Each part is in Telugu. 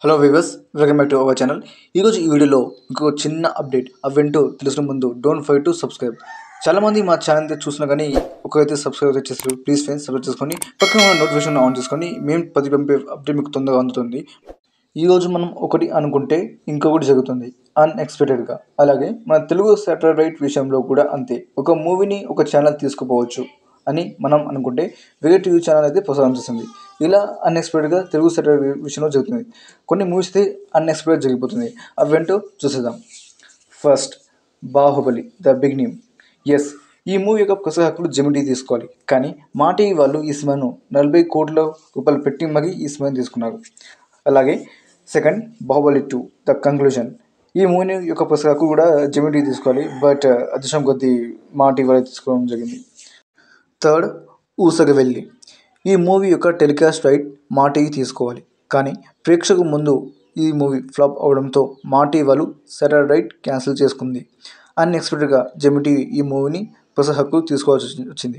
hello viewers welcome back to our channel ఈరోజు ఈ వీడియోలో ఇంకొక చిన్న అప్డేట్ అవేంటో తెలుసుకునే ముందు డోంట్ ఫైట్ టు సబ్స్క్రైబ్ చాలామంది మా ఛానల్ చూసినా కానీ ఒకరైతే సబ్స్క్రైబ్ చేస్తారు ప్లీజ్ ఫ్రెండ్స్ సబ్స్క్రైబ్ చేసుకొని పక్కన ఉన్న నోటిఫికేషన్ ఆన్ చేసుకొని మేము ప్రతి పంపే అప్డేట్ మీకు తొందరగా అందుతుంది ఈరోజు మనం ఒకటి అనుకుంటే ఇంకొకటి జరుగుతుంది అన్ఎక్స్పెక్టెడ్గా అలాగే మన తెలుగు సాటిలైట్ విషయంలో కూడా అంతే ఒక మూవీని ఒక ఛానల్ తీసుకుపోవచ్చు అని మనం అనుకుంటే వేరే టీవీ ఛానల్ అయితే ప్రసారం చేస్తుంది ఇలా అన్ఎక్స్పెక్టెడ్గా తెలుగు సాటిలైట్ విషయంలో జరుగుతుంది కొన్ని మూవీస్ అయితే అన్ఎక్స్పెక్టెడ్ జరిగిపోతుంది అవేంటో చూసేద్దాం ఫస్ట్ బాహుబలి ద బిగినింగ్ ఎస్ ఈ మూవీ యొక్క ప్రసార హక్కులు జెమిటీ తీసుకోవాలి కానీ మా టీవీ వాళ్ళు ఈ సినిమాను నలభై కోట్ల రూపాయలు పెట్టి మరీ ఈ సినిమాని తీసుకున్నారు అలాగే second Baahubali two the conclusion ఈ మూవీ యొక్క ప్రసార హక్కు కూడా జెమిటీ తీసుకోవాలి బట్ అదృష్టం కొద్దీ మా టీవీ వాళ్ళు తీసుకోవడం జరిగింది థర్డ్ ఊసగవెల్లి ఈ మూవీ యొక్క టెలికాస్ట్ రైట్ మా టీవీ తీసుకోవాలి కానీ ప్రేక్షకు ముందు ఈ మూవీ ఫ్లాప్ అవడంతో మా టీవీ వాళ్ళు సెటర్ రైట్ క్యాన్సిల్ చేసుకుంది అన్ఎక్స్పెక్టెడ్గా జెమి టీవీ ఈ మూవీని ప్రసార హక్కు తీసుకోవాల్సి వచ్చింది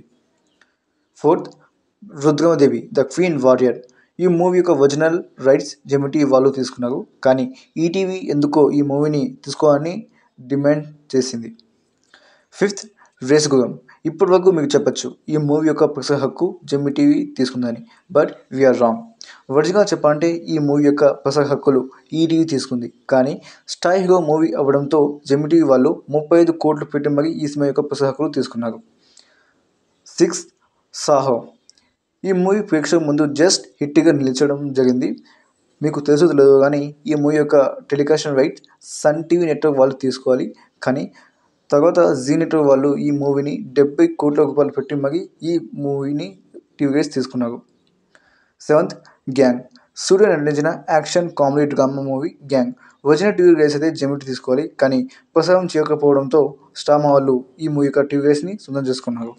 fourth Rudramadevi the queen warrior ఈ మూవీ యొక్క ఒరిజినల్ రైట్స్ జెమిటీ వాళ్ళు తీసుకున్నారు కానీ ఈటీవీ ఎందుకో ఈ మూవీని తీసుకోవాలని డిమాండ్ చేసింది ఫిఫ్త్ రేస్ గురం ఇప్పటి వరకు మీకు చెప్పచ్చు ఈ మూవీ యొక్క ప్రసార హక్కు జెమ్మి టీవీ తీసుకుందని బట్ వీఆర్ రాంగ్ ఒరిజినల్ చెప్పాలంటే ఈ మూవీ యొక్క ప్రసార హక్కులు ఈటీవీ తీసుకుంది కానీ స్టార్ హీరో మూవీ అవ్వడంతో జెమ్మి టీవీ వాళ్ళు ముప్పై ఐదు కోట్లు పెట్టి మరీ ఈ సినిమా యొక్క ప్రసార హక్కులు తీసుకున్నారు సిక్స్ సాహో ఈ మూవీ ప్రేక్షకుల ముందు జస్ట్ హిట్గా నిలిచడం జరిగింది మీకు తెలుసు తెలియదు కానీ ఈ మూవీ యొక్క టెలికాషన్ రైట్ సన్ టీవీ నెట్వర్క్ వాళ్ళు తీసుకోవాలి కానీ తర్వాత జీ నెట్వర్క్ వాళ్ళు ఈ మూవీని డెబ్బై కోట్ల రూపాయలు పెట్టి మరీ ఈ మూవీని టీవీ రైట్స్ తీసుకున్నారు సెవెంత్ గ్యాంగ్ సూర్య నటించిన action comedy drama movie gang original TV rights అయితే జెమిట్ తీసుకోవాలి కానీ ప్రసారం చేయకపోవడంతో స్టామా వాళ్ళు ఈ మూవీ యొక్క టీవీ రైట్స్ని సొంతం చేసుకున్నారు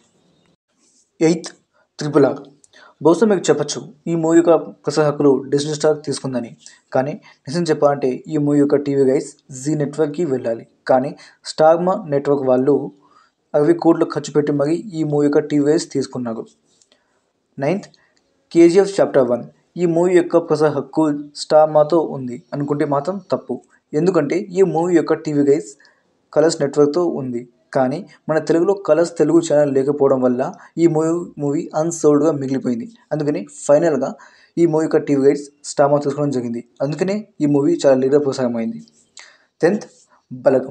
ఎయిత్ త్రిపుల్ ఆర్ బహుశా మీకు చెప్పచ్చు ఈ మూవీ యొక్క ప్రసార హక్కులు డిజిటల్ స్టార్ తీసుకుందని కానీ నిజం చెప్పాలంటే ఈ మూవీ యొక్క టీవీ రైట్స్ జీ నెట్వర్క్కి వెళ్ళాలి కానీ స్టార్మా నెట్వర్క్ వాళ్ళు అరవై కోట్లు ఖర్చు పెట్టి మరీ ఈ మూవీ యొక్క టీవీ రైట్స్ తీసుకున్నారు ninth KGF chapter one movie movie యొక్క ప్రసార హక్కు స్టార్మాతో ఉంది అనుకుంటే మాత్రం తప్పు ఎందుకంటే ఈ మూవీ యొక్క టీవీ రైట్స్ కలర్స్ నెట్వర్క్తో ఉంది కానీ మన తెలుగులో కలర్స్ తెలుగు ఛానల్ లేకపోవడం వల్ల ఈ మూవీ మూవీ అన్సోల్డ్గా మిగిలిపోయింది అందుకని ఫైనల్గా ఈ మూవీ యొక్క టీవీ రైట్స్ స్టామా తీసుకోవడం జరిగింది అందుకనే ఈ మూవీ చాలా లీడర్ ప్రసారమైంది టెన్త్ బలగం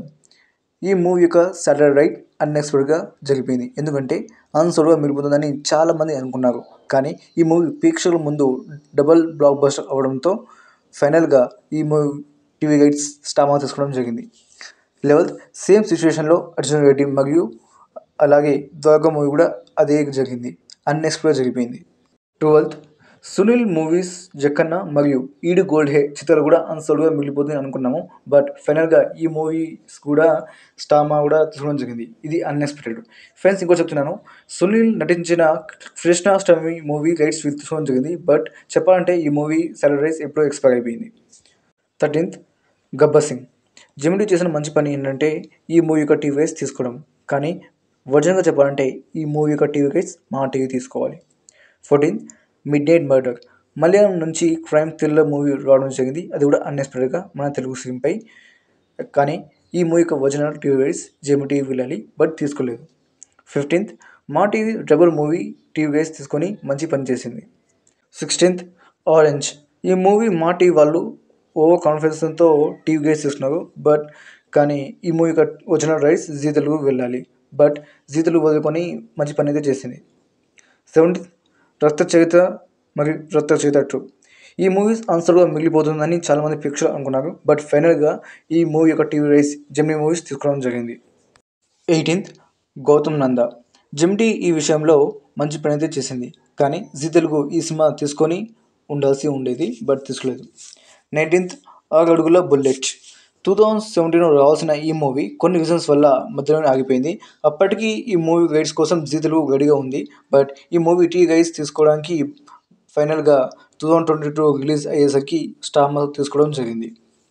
ఈ మూవీ యొక్క సాటర్డే రైట్ అన్ఎక్స్పెక్టెడ్గా జరిగిపోయింది ఎందుకంటే అన్సోల్డ్గా మిగిలిపోతుందని చాలామంది అనుకున్నారు కానీ ఈ మూవీ ప్రేక్షకుల ముందు డబల్ బ్లాక్ బస్టర్ అవడంతో ఫైనల్గా ఈ మూవీ టీవీ రైట్స్ స్టామా తీసుకోవడం జరిగింది లెవెల్త్ సేమ్ సిచ్యువేషన్లో అర్జున్ రెడ్డి మరియు అలాగే ద్వారకా మూవీ కూడా అదే జరిగింది అన్ఎక్స్పెక్టెడ్ జరిగిపోయింది ట్వెల్త్ సునీల్ మూవీస్ జక్కన్న మరియు ఈడు గోల్డ్ హే చిత్రాలు కూడా అన్సోల్డ్గా మిగిలిపోతుంది అనుకున్నాము బట్ ఫైనల్గా ఈ మూవీస్ కూడా స్టామా కూడా తీసుకోవడం జరిగింది ఇది అన్ఎక్స్పెక్టెడ్ ఫ్రెండ్స్ ఇంకో చెప్తున్నాను సునీల్ నటించిన కృష్ణాష్టమి మూవీ రైట్స్ తీసుకోవడం జరిగింది బట్ చెప్పాలంటే ఈ మూవీ సాలరీ రైట్స్ ఎప్పుడో ఎక్స్పైర్ అయిపోయింది థర్టీన్త్ గబ్బర్ సింగ్ జమిడి చేసిన మంచి పని ఏంటంటే ఈ మూవీ యొక్క టీవీ రైట్స్ తీసుకోవడం కానీ ఒరిజినల్గా చెప్పాలంటే ఈ మూవీ యొక్క టీవీ రైట్స్ మా టీవీ తీసుకోవాలి fourteen midnight murder Malayalam నుంచి క్రైమ్ థ్రిల్లర్ మూవీ రావడం జరిగింది అది కూడా అన్ఎక్స్పెక్టెడ్గా మన తెలుగు స్క్రీన్పై కానీ ఈ మూవీ యొక్క original TV rights Gemini TV వెళ్ళాలి బట్ తీసుకోలేదు fifteenth Maa TV double movie TV rights తీసుకొని మంచి పని చేసింది సిక్స్టీన్త్ ఆరెంజ్ ఈ మూవీ మా టీవీ వాళ్ళు ఓవర్ కాన్ఫిడెన్స్తో టీవీ రైట్స్ తీసుకున్నారు బట్ కానీ ఈ మూవీ యొక్క ఒరిజినల్ రైట్స్ జీ తెలుగు వెళ్ళాలి బట్ జీ తెలుగు వదులుకొని మంచి పని అయితే చేసింది సెవెంటీన్త్ రక్త చరిత్ర మరియు రక్త చరిత్ర టూ ఈ మూవీస్ ఆన్సర్గా మిగిలిపోతుందని చాలామంది ప్రేక్షకులు అనుకున్నారు బట్ ఫైనల్గా ఈ మూవీ యొక్క టీవీ రైస్ జెమినీ మూవీస్ తీసుకోవడం జరిగింది ఎయిటీన్త్ గౌతమ్ నంద జెమిటీ ఈ విషయంలో మంచి పని అయితే చేసింది కానీ జీ తెలుగు ఈ సినిమా తీసుకొని ఉండాల్సి ఉండేది బట్ తీసుకోలేదు నైన్టీన్త్ ఆరు అడుగుల బుల్లెట్ టూ థౌజండ్ సెవెంటీన్లో రావాల్సిన ఈ మూవీ కొన్ని రీజన్స్ వల్ల మధ్యలోనే ఆగిపోయింది అప్పటికి ఈ మూవీ గైడ్స్ కోసం జీ తెలుగు గడిగా ఉంది బట్ ఈ మూవీ టీ గైడ్స్ తీసుకోవడానికి ఫైనల్గా two thousand twenty two release అయ్యేసరికి స్టార్ తీసుకోవడం జరిగింది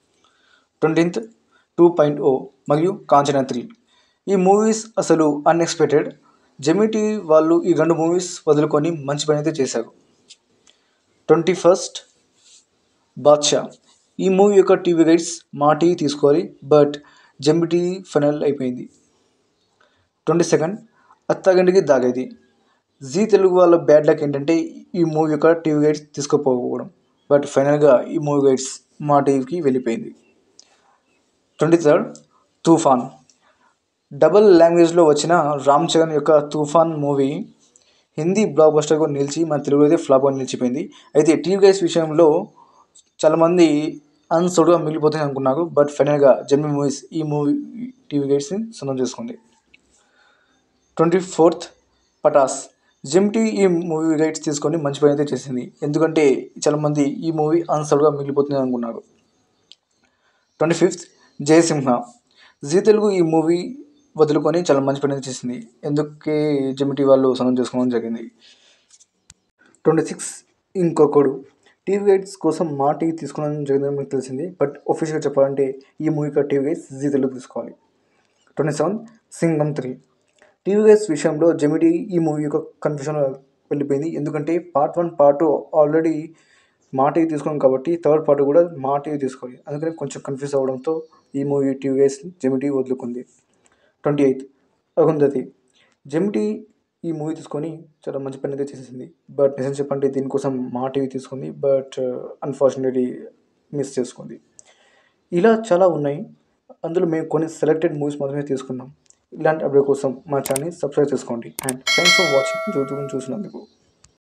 ట్వంటీన్త్ టూ పాయింట్ ఓ మరియు కాంచనా త్రీ ఈ మూవీస్ అసలు అన్ఎక్స్పెక్టెడ్ జెమిటీ వాళ్ళు ఈ రెండు మూవీస్ వదులుకొని మంచి పని అయితే చేశారు ట్వంటీ ఫస్ట్ బాద్షా ఈ మూవీ యొక్క టీవీ రైట్స్ మా టీవీ తీసుకోవాలి బట్ జెమ్మి టీవీ ఫైనల్ అయిపోయింది ట్వంటీ సెకండ్ అత్తగంటికి దాగేది జీ తెలుగు వాళ్ళ బ్యాడ్ లక్ ఏంటంటే ఈ మూవీ యొక్క టీవీ గైడ్స్ తీసుకుపోకపోవడం బట్ ఫైనల్గా ఈ మూవీ గైడ్స్ మా టీవీకి వెళ్ళిపోయింది ట్వంటీ థర్డ్ తుఫాన్ డబుల్ లాంగ్వేజ్లో వచ్చిన రామ్ చరణ్ యొక్క తుఫాన్ మూవీ హిందీ బ్లాక్ బస్టర్గా నిలిచి మన తెలుగులో అయితే ఫ్లాప్గా నిలిచిపోయింది అయితే టీవీ గైడ్స్ విషయంలో చాలామంది అన్సోడ్గా మిగిలిపోతుంది అనుకున్నారు బట్ ఫైనల్గా జెమ్మి మూవీస్ ఈ మూవీ టీవీ గైడ్స్ని సొంతం చేసుకుంది ట్వంటీ ఫోర్త్ పటాస్ జిమ్ టీ ఈ మూవీ రైట్స్ తీసుకొని మంచి పని అయితే చేసింది ఎందుకంటే చాలామంది ఈ మూవీ అన్సర్గా మిగిలిపోతుంది అనుకున్నారు twenty fifth Jayasimha Zee Telugu ఈ మూవీ వదులుకొని చాలా మంచి పని అయితే చేసింది ఎందుకే జిమ్ టీ వాళ్ళు సొంతం చేసుకోవడం జరిగింది ట్వంటీ సిక్స్ ఇంకొకడు టీవీ గైడ్స్ కోసం మా టీవీ తీసుకోవడం జరిగిందని మీకు తెలిసింది బట్ ఒఫీషియల్గా చెప్పాలంటే ఈ మూవీ టీవీ గైడ్స్ జీ తెలుగు తీసుకోవాలి twenty seven Singam three TV గైడ్స్ విషయంలో జమిడి ఈ మూవీ యొక్క కన్ఫ్యూషన్ వెళ్ళిపోయింది ఎందుకంటే part one part two already Maa TV తీసుకున్నాం కాబట్టి థర్డ్ పార్ట్ కూడా మా టీవీ తీసుకోవాలి అందుకని కొంచెం కన్ఫ్యూజ్ అవ్వడంతో ఈ మూవీ టీవీ గైడ్స్ జమిటీ వదులుకుంది ట్వంటీ ఎయిత్ అరుంధతి జమిటీ ఈ మూవీ తీసుకొని చాలా మంచి పని అయితే చేసేసింది బట్ నిజం చెప్పంటే దీనికోసం మా టీవీ తీసుకుంది బట్ అన్ఫార్చునేట్లీ మిస్ చేసుకుంది ఇలా చాలా ఉన్నాయి అందులో మేము కొన్ని సెలెక్టెడ్ మూవీస్ మాత్రమే తీసుకున్నాం ఇలాంటి అప్డేట్ కోసం మా ఛానల్ సబ్స్క్రైబ్ చేసుకోండి అండ్ థ్యాంక్స్ ఫర్ వాచింగ్ చూసినందుకు